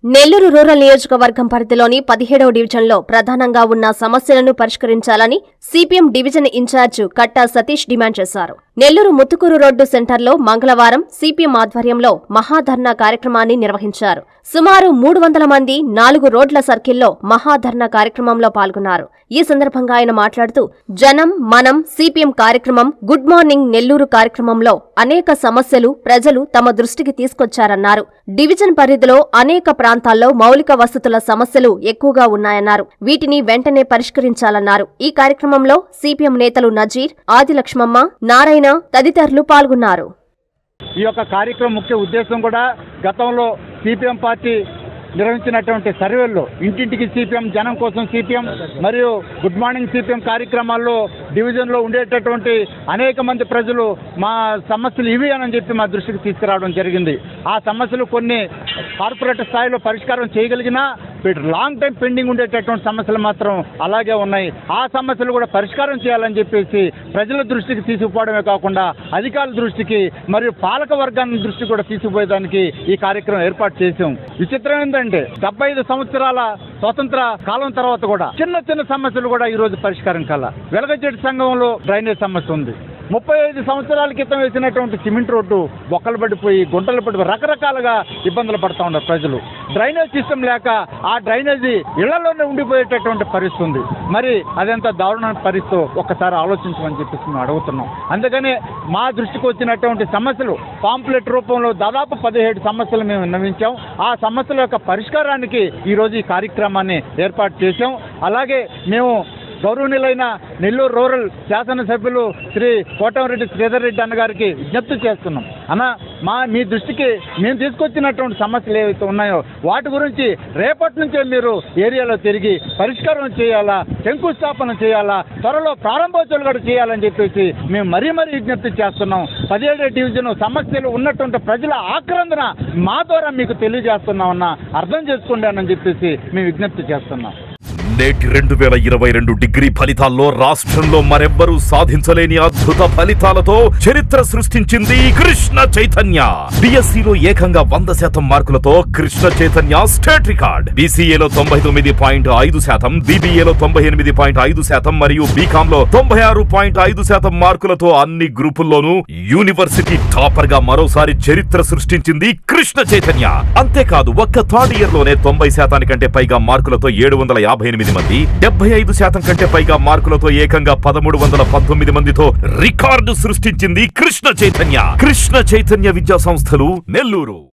Nellore rural నియోజకవర్గం పరిధిలోని పదిహేడవ డివిజన్లో ప్రధానంగా ఉన్న సమస్యలను పరిష్కరించాలని CPM division incharge Katta Satish demand చేశారు నెల్లూరు ముత్తుకూరు రోడ్డు సెంటర్లో మంగళవారం సిపిఎం ఆధ్వర్యంలో మహాధర్నా కార్యక్రమాన్ని నిర్వహించారు సుమారు మూడు వందల మంది నాలుగు రోడ్ల సర్కిల్లో మహాధర్నా కార్యక్రమంలో పాల్గొన్నారు ఈ సందర్భంగా ఆయన మాట్లాడుతూ జనం మనం సిపిఎం కార్యక్రమం గుడ్ మార్నింగ్ నెల్లూరు కార్యక్రమంలో అనేక సమస్యలు ప్రజలు తమ దృష్టికి తీసుకొచ్చారన్నారు డివిజన్ పరిధిలో అనేక ప్రాంతాల్లో మౌలిక వసతుల సమస్యలు ఎక్కువగా ఉన్నాయన్నారు వీటిని వెంటనే పరిష్కరించాలన్నారు ఈ కార్యక్రమంలో సిపిఎం నేతలు నజీర్ ఆదిలక్ష్మమ్మ నారాయణ తదితరులు పాల్గొన్నారు ఈ యొక్క కార్యక్రమం ముఖ్య ఉద్దేశం కూడా గతంలో సిపిఎం పార్టీ నిర్వహించినటువంటి సర్వేల్లో ఇంటింటికి సిపిఎం జనం కోసం సిపిఎం మరియు గుడ్ మార్నింగ్ సిపిఎం కార్యక్రమాల్లో డివిజన్లో ఉండేటటువంటి అనేక మంది ప్రజలు మా సమస్యలు ఇవి అని చెప్పి మా దృష్టికి తీసుకురావడం జరిగింది ఆ సమస్యలు కొన్ని కార్పొరేట్ స్థాయిలో పరిష్కారం చేయగలిగినా వీటి లాంగ్ టైం పెండింగ్ ఉండేటటువంటి సమస్యలు మాత్రం అలాగే ఉన్నాయి ఆ సమస్యలు కూడా పరిష్కారం చేయాలని చెప్పేసి ప్రజల దృష్టికి తీసుకుపోవడమే కాకుండా అధికారుల దృష్టికి మరియు పాలక వర్గాన్ని దృష్టికి కూడా తీసుకుపోయేదానికి ఈ కార్యక్రమం ఏర్పాటు చేసాం విచిత్రం ఏంటంటే డెబ్బై ఐదు సంవత్సరాల స్వతంత్ర కాలం తర్వాత కూడా చిన్న చిన్న సమస్యలు కూడా ఈ రోజు పరిష్కారం కల వెలగచెట్టు సంఘంలో డ్రైనేజ్ సమస్య ఉంది ముప్పై ఐదు సంవత్సరాల క్రితం వేసినటువంటి సిమెంట్ రోడ్డు బొక్కలు పడిపోయి గుంటలు పడిపోయి రకరకాలుగా ఇబ్బందులు పడుతూ ఉన్నారు ప్రజలు డ్రైనేజ్ సిస్టమ్ లేక ఆ డ్రైనేజీ ఇళ్లలోనే ఉండిపోయేటటువంటి పరిస్థితి ఉంది మరి అదెంత దారుణమైన పరిస్థితి ఒక్కసారి ఆలోచించమని చెప్పేసి మేము అడుగుతున్నాం అందుకనే మా దృష్టికి వచ్చినటువంటి సమస్యలు పాంప్లెట్ రూపంలో దాదాపు పదిహేడు సమస్యలు మేము విన్నవించాం ఆ సమస్యల యొక్క పరిష్కారానికి ఈరోజు ఈ కార్యక్రమాన్ని ఏర్పాటు చేశాం అలాగే మేము గౌరవనీయులైన నెల్లూరు రూరల్ శాసనసభ్యులు శ్రీ కోటమిరెడ్డి శ్రీధర్ రెడ్డి అన్న గారికి విజ్ఞప్తి చేస్తున్నాం అన్న మా మీ దృష్టికి మేము తీసుకొచ్చినటువంటి సమస్యలు ఏవైతే ఉన్నాయో వాటి గురించి రేపటి నుంచే మీరు ఏరియాలో తిరిగి పరిష్కారం చేయాలా శంకుస్థాపన చేయాలా త్వరలో ప్రారంభోత్సవాలు కూడా చేయాలని చెప్పేసి మేము మరీ మరీ విజ్ఞప్తి చేస్తున్నాం పదిహేడు డివిజన్ సమస్యలు ఉన్నటువంటి ప్రజల ఆక్రందన మా ద్వారా మీకు తెలియజేస్తున్నామన్న అర్థం చేసుకోండి అని చెప్పేసి మేము విజ్ఞప్తి చేస్తున్నాం నేటి రెండు వేల ఇరవై రెండు డిగ్రీ ఫలితాల్లో రాష్ట్రంలో మరెవ్వరూ సాధించలేని అద్భుత ఫలితాలతో చరిత్ర సృష్టించింది కృష్ణ చైతన్య బిఎస్సిలో ఏకంగా వంద శాతం మార్కులతో కృష్ణ చైతన్య స్టేట్ రికార్డ్ బీసీఏలో తొంభై తొమ్మిది పాయింట్ ఐదు శాతం బీబీఏలో తొంభై ఎనిమిది పాయింట్ ఐదు శాతం మరియు బీకామ్ లో తొంభై ఆరు పాయింట్ ఐదు శాతం మార్కులతో అన్ని గ్రూపుల్లోనూ యూనివర్సిటీ టాపర్ గా మరోసారి చరిత్ర సృష్టించింది కృష్ణ చైతన్య అంతేకాదు ఒక్క థర్డ్ ఇయర్ లోనే తొంభై శాతానికంటే పైగా మార్కులతో ఏడు వందల యాభై ఎనిమిది మంది డెబ్బై ఐదు శాతం కంటే పైగా మార్కులతో ఏకంగా పదమూడు వందల పంతొమ్మిది మందితో రికార్డు సృష్టించింది కృష్ణ చైతన్య కృష్ణ చైతన్య విద్యా సంస్థలు నెల్లూరు